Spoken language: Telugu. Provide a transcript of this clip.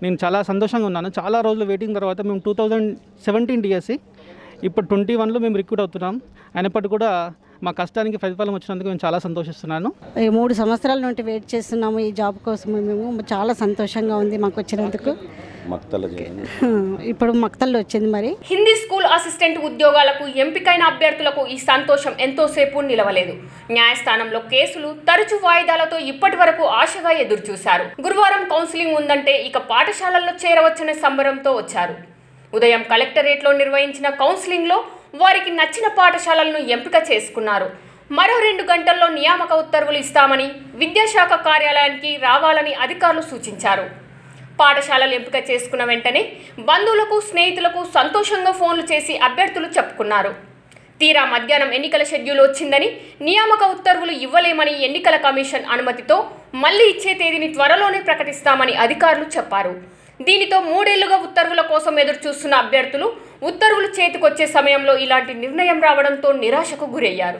నేను చాలా సంతోషంగా ఉన్నాను చాలా రోజులు వెయిటింగ్ తర్వాత మేము టూ థౌజండ్ సెవెంటీన్ డిఎస్సి ఇప్పుడు ట్వంటీ వన్లో మేము రిక్రూట్ అవుతున్నాం అయినప్పటికీ కూడా మా కష్టానికి ప్రతిఫలం వచ్చినందుకు మేము చాలా సంతోషిస్తున్నాను ఈ మూడు సంవత్సరాల నుండి వెయిట్ చేస్తున్నాము ఈ జాబ్ కోసం మేము చాలా సంతోషంగా ఉంది మాకు వచ్చినందుకు మక్తల చేయండి ఇప్పుడు మక్తల్లో వచ్చింది మరి హిందీ స్కూల్ అసిస్టెంట్ ఉద్యోగాలకు ఎంపికైన అభ్యర్థులకు ఈ సంతోషం ఎంతోసేపు నిలవలేదు న్యాయస్థానంలో కేసులు తరచు వాయిదాలతో ఇప్పటి వరకు ఆశగా ఎదురుచూశారు గురువారం కౌన్సిలింగ్ ఉందంటే ఇక పాఠశాలల్లో చేరవచ్చనే సంబరంతో వచ్చారు ఉదయం కలెక్టరేట్లో నిర్వహించిన కౌన్సిలింగ్లో వారికి నచ్చిన పాఠశాలలను ఎంపిక చేసుకున్నారు మరో రెండు గంటల్లో నియామక ఉత్తర్వులు ఇస్తామని విద్యాశాఖ కార్యాలయానికి రావాలని అధికారులు సూచించారు పాఠశాలలు ఎంపిక చేసుకున్న వెంటనే బంధువులకు స్నేహితులకు సంతోషంగా ఫోన్లు చేసి అభ్యర్థులు చెప్పుకున్నారు తీరా మధ్యాహ్నం ఎన్నికల షెడ్యూల్ వచ్చిందని నియామక ఉత్తర్వులు ఇవ్వలేమని ఎన్నికల కమిషన్ అనుమతితో మళ్లీ ఇచ్చే తేదీని త్వరలోనే ప్రకటిస్తామని అధికారులు చెప్పారు దీనితో మూడేళ్లుగా ఉత్తర్వుల కోసం ఎదురు చూస్తున్న అభ్యర్థులు ఉత్తర్వులు చేతికొచ్చే సమయంలో ఇలాంటి నిర్ణయం రావడంతో నిరాశకు గురయ్యారు